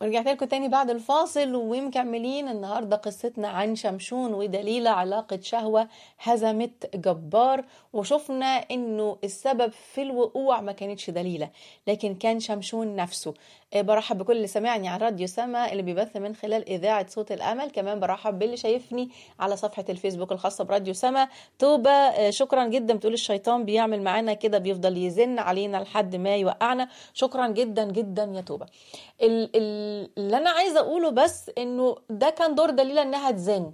ورجعت لكم تاني بعد الفاصل ومكملين النهاردة قصتنا عن شمشون ودليلة علاقة شهوة هزمت جبار وشفنا انه السبب في الوقوع ما كانتش دليلة لكن كان شمشون نفسه آه، برحب بكل اللي سمعني على راديو سما اللي بيبث من خلال إذاعة صوت الأمل كمان برحب باللي شايفني على صفحة الفيسبوك الخاصة براديو سما توبة آه، شكرا جدا بتقول الشيطان بيعمل معانا كده بيفضل يزن علينا لحد ما يوقعنا شكرا جدا جدا يا توبة ال- ال- اللي أنا عايزة أقوله بس إنه ده كان دور دليلة إنها تزن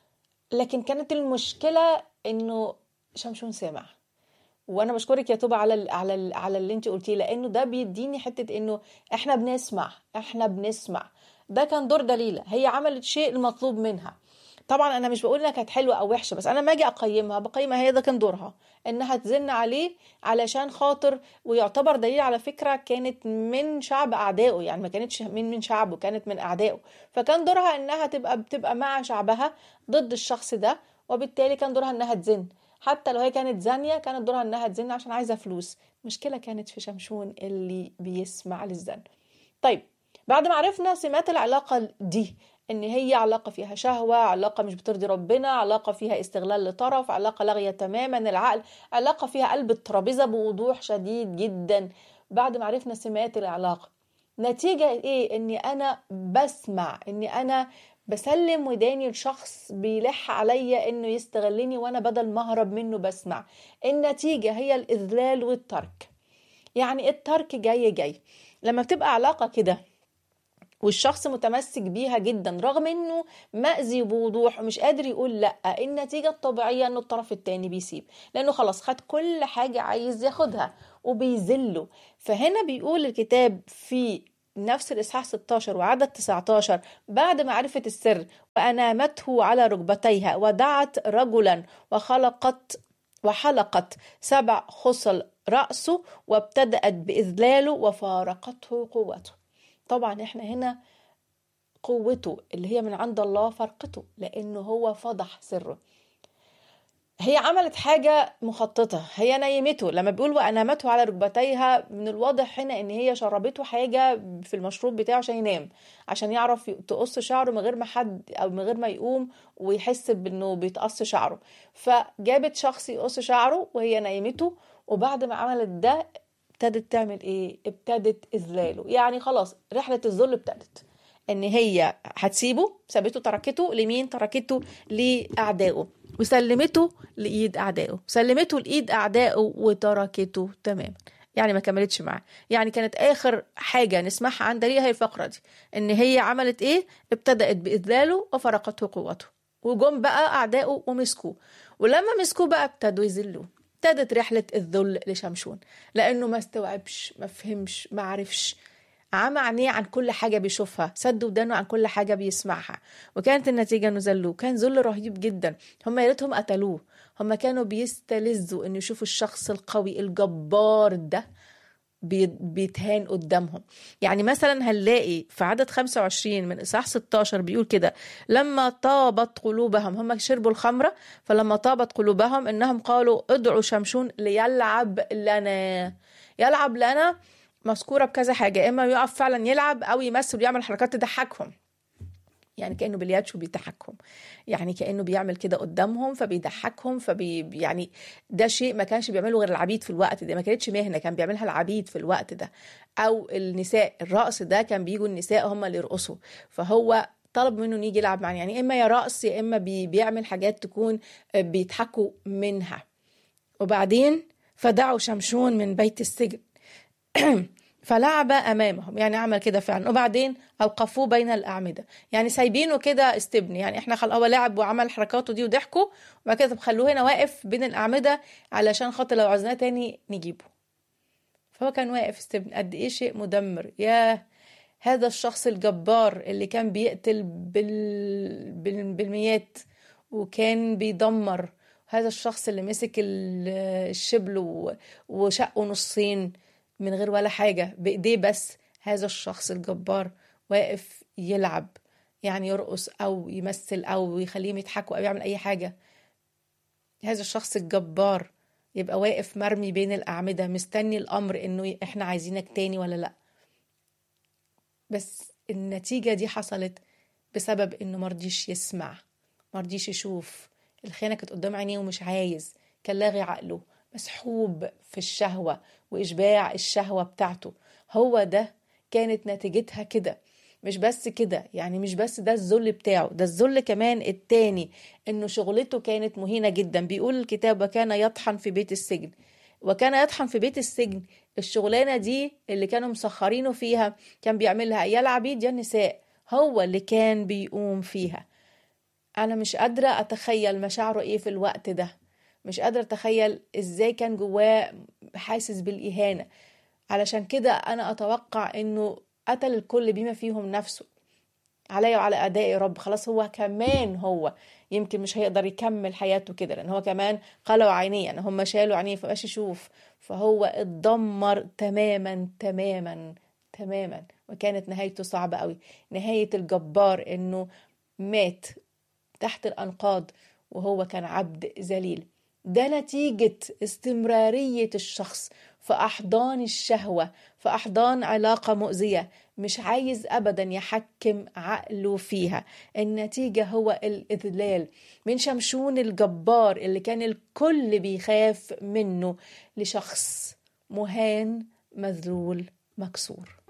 لكن كانت المشكلة إنه شمشون سامع وانا بشكرك يا توبة على ال على ال على اللي انت قلتيه لانه ده بيديني حته انه احنا بنسمع احنا بنسمع ده كان دور دليلة هي عملت شيء المطلوب منها طبعا انا مش بقول انها كانت حلوه او وحشه بس انا ما اجي اقيمها بقيمها هي ده كان دورها انها تزن عليه علشان خاطر ويعتبر دليل على فكره كانت من شعب اعدائه يعني ما كانتش من من شعبه كانت من اعدائه فكان دورها انها تبقى بتبقى مع شعبها ضد الشخص ده وبالتالي كان دورها انها تزن حتى لو هي كانت زانية كانت دورها انها تزن عشان عايزة فلوس المشكلة كانت في شمشون اللي بيسمع للزن طيب بعد ما عرفنا سمات العلاقة دي ان هي علاقة فيها شهوة علاقة مش بترضي ربنا علاقة فيها استغلال لطرف علاقة لاغية تماما العقل علاقة فيها قلب الترابيزة بوضوح شديد جدا بعد ما عرفنا سمات العلاقة نتيجة ايه اني انا بسمع اني انا بسلم وداني لشخص بيلح عليا انه يستغلني وانا بدل ما اهرب منه بسمع النتيجة هي الاذلال والترك يعني الترك جاي جاي لما بتبقى علاقة كده والشخص متمسك بيها جدا رغم انه مأذي بوضوح ومش قادر يقول لا النتيجة الطبيعية انه الطرف التاني بيسيب لانه خلاص خد كل حاجة عايز ياخدها وبيذله فهنا بيقول الكتاب في نفس الإصحاح 16 وعدد 19 بعد معرفة السر وأنامته على ركبتيها ودعت رجلا وخلقت وحلقت سبع خصل رأسه وابتدأت بإذلاله وفارقته قوته طبعا احنا هنا قوته اللي هي من عند الله فرقته لأنه هو فضح سره هي عملت حاجة مخططة هي نيمته لما بيقول وأنامته على ركبتيها من الواضح هنا إن هي شربته حاجة في المشروب بتاعه عشان ينام عشان يعرف تقص شعره من غير ما حد أو من غير ما يقوم ويحس بإنه بيتقص شعره فجابت شخص يقص شعره وهي نيمته وبعد ما عملت ده ابتدت تعمل إيه؟ ابتدت إذلاله يعني خلاص رحلة الذل ابتدت ان هي هتسيبه سابته تركته لمين تركته لاعدائه وسلمته لايد اعدائه سلمته لايد اعدائه وتركته تماما يعني ما كملتش معاه يعني كانت اخر حاجه نسمعها عن دليل هي الفقره دي ان هي عملت ايه ابتدات باذلاله وفرقته قوته وجم بقى اعدائه ومسكوه ولما مسكوه بقى ابتدوا يذلوه ابتدت رحله الذل لشمشون لانه ما استوعبش ما فهمش ما عرفش عمى عينيه عن كل حاجه بيشوفها سد ودانه عن كل حاجه بيسمعها وكانت النتيجه انه ذلوه كان ذل رهيب جدا هم يا ريتهم قتلوه هم كانوا بيستلذوا ان يشوفوا الشخص القوي الجبار ده بي- بيتهان قدامهم يعني مثلا هنلاقي في عدد 25 من إصحاح 16 بيقول كده لما طابت قلوبهم هم شربوا الخمرة فلما طابت قلوبهم إنهم قالوا ادعوا شمشون ليلعب لنا يلعب لنا مذكورة بكذا حاجة إما يقف فعلا يلعب أو يمثل ويعمل حركات تضحكهم يعني كانه بلياتشو بيضحكهم يعني كانه بيعمل كده قدامهم فبيضحكهم فبي يعني ده شيء ما كانش بيعمله غير العبيد في الوقت ده ما كانتش مهنه كان بيعملها العبيد في الوقت ده او النساء الرقص ده كان بيجوا النساء هم اللي يرقصوا فهو طلب منه إنه يجي يلعب معاه يعني اما يا رقص يا اما بي بيعمل حاجات تكون بيضحكوا منها وبعدين فدعوا شمشون من بيت السجن فلعب امامهم يعني عمل كده فعلا وبعدين اوقفوه بين الاعمده يعني سايبينه كده استبن يعني احنا خل هو لعب وعمل حركاته دي وضحكوا وبعد كده طب خلوه هنا واقف بين الاعمده علشان خاطر لو عاوزناه تاني نجيبه فهو كان واقف استبن قد ايه شيء مدمر ياه هذا الشخص الجبار اللي كان بيقتل بال... بال... بالميات وكان بيدمر هذا الشخص اللي مسك الشبل و... وشقه نصين من غير ولا حاجة بإيديه بس هذا الشخص الجبار واقف يلعب يعني يرقص أو يمثل أو يخليهم يضحكوا أو يعمل أي حاجة هذا الشخص الجبار يبقى واقف مرمي بين الأعمدة مستني الأمر إنه إحنا عايزينك تاني ولا لأ بس النتيجة دي حصلت بسبب انه مرضيش يسمع مرضيش يشوف الخيانة كانت قدام عينيه ومش عايز كان لاغي عقله مسحوب في الشهوة وإشباع الشهوة بتاعته هو ده كانت نتيجتها كده مش بس كده يعني مش بس ده الذل بتاعه ده الذل كمان التاني انه شغلته كانت مهينة جدا بيقول الكتاب وكان يطحن في بيت السجن وكان يطحن في بيت السجن الشغلانة دي اللي كانوا مسخرينه فيها كان بيعملها يا العبيد يا النساء هو اللي كان بيقوم فيها أنا مش قادرة أتخيل مشاعره إيه في الوقت ده مش قادرة أتخيل إزاي كان جواه حاسس بالإهانة علشان كده أنا أتوقع إنه قتل الكل بما فيهم نفسه عليا وعلى أدائي يا رب خلاص هو كمان هو يمكن مش هيقدر يكمل حياته كده لأن هو كمان قلعوا عينيه يعني هم شالوا عينيه فبقاش يشوف فهو اتدمر تماما تماما تماما وكانت نهايته صعبة قوي نهاية الجبار إنه مات تحت الأنقاض وهو كان عبد ذليل ده نتيجة استمرارية الشخص في أحضان الشهوة في أحضان علاقة مؤذية مش عايز أبدا يحكم عقله فيها النتيجة هو الإذلال من شمشون الجبار اللي كان الكل بيخاف منه لشخص مهان مذلول مكسور